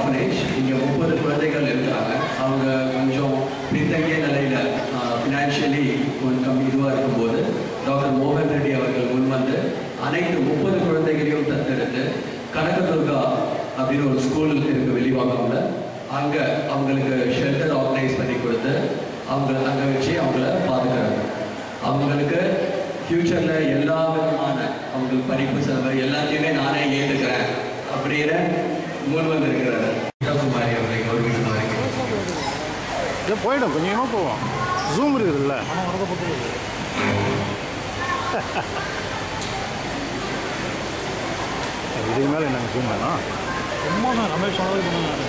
orphanage இங்கே முப்பது குழந்தைகள் இருக்கிறாங்க அவங்க கொஞ்சம் பின்தங்கிய நிலையில் ஃபினான்ஷியலி கொஞ்சம் இதுவாக இருக்கும்போது டாக்டர் மோகன் ரெட்டி அவர்கள் முன்வந்து அனைத்து முப்பது குழந்தைகளையும் தத்தெடுத்து கனகதுர்கா அப்படின்னு ஒரு ஸ்கூல் இருக்கு வெளிவாங்கம்ல அங்கே அவங்களுக்கு ஷெல்டர் ஆர்கனைஸ் பண்ணி கொடுத்து அவங்க அங்கே வச்சு அவங்கள பார்த்துக்கிறாங்க அவங்களுக்கு ஃப்யூச்சரில் எல்லா விதமான அவங்களுக்கு படிப்பு செலவு எல்லாத்தையுமே நானே ஏற்றுக்கிறேன் அப்படின்னு முன் வந்திருக்கிறாரு குமாரி அவர்களை கௌரவிக்குமாறு இது போயிடும் கொஞ்சமாக போவோம் ஜூம் இருக்குதுல்ல இதுக்கு மேலே என்னங்க ஜூம் வேணும் சும்மா நான் ரமேஷ் சொன்னது சொன்னேன்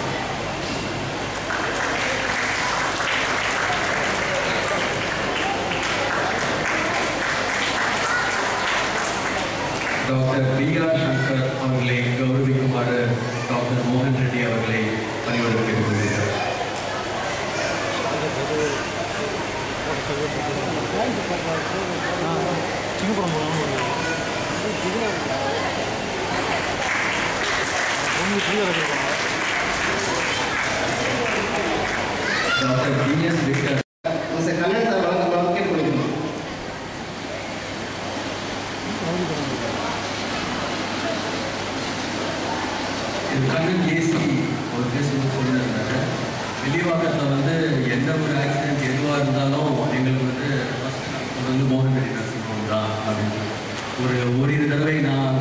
டாக்டர் பி ஆர் சங்கர் அவர்களை கௌரவிக்குமாறு டாக்டர் மோகன் ரெட்டி அவர்களை பணிவுடன் கேட்டுக்கொள்கிறார் சிங்கப்படம் போகலாம் ஒன்று ஃப்ரீயாக வச்சுருக்காங்க doctor P S Victor mister Kannan sir வழங்குமாறு கேட்டுக்கொள்கிறோம் இது கண்ணன் ஏசி ஒரு பேசும்போது சொல்லியிருந்தாரு வெளிவாக்கத்தில் வந்து எந்த ஒரு ஆக்சிடென்ட் எதுவாக இருந்தாலும் எங்களுக்கு வந்து ஃபஸ்ட் வந்து மோகன் ரெட்டி நர்சிங் ஹோம் தான் அப்படின்னு ஒரு ஓரிரு தடவை நான்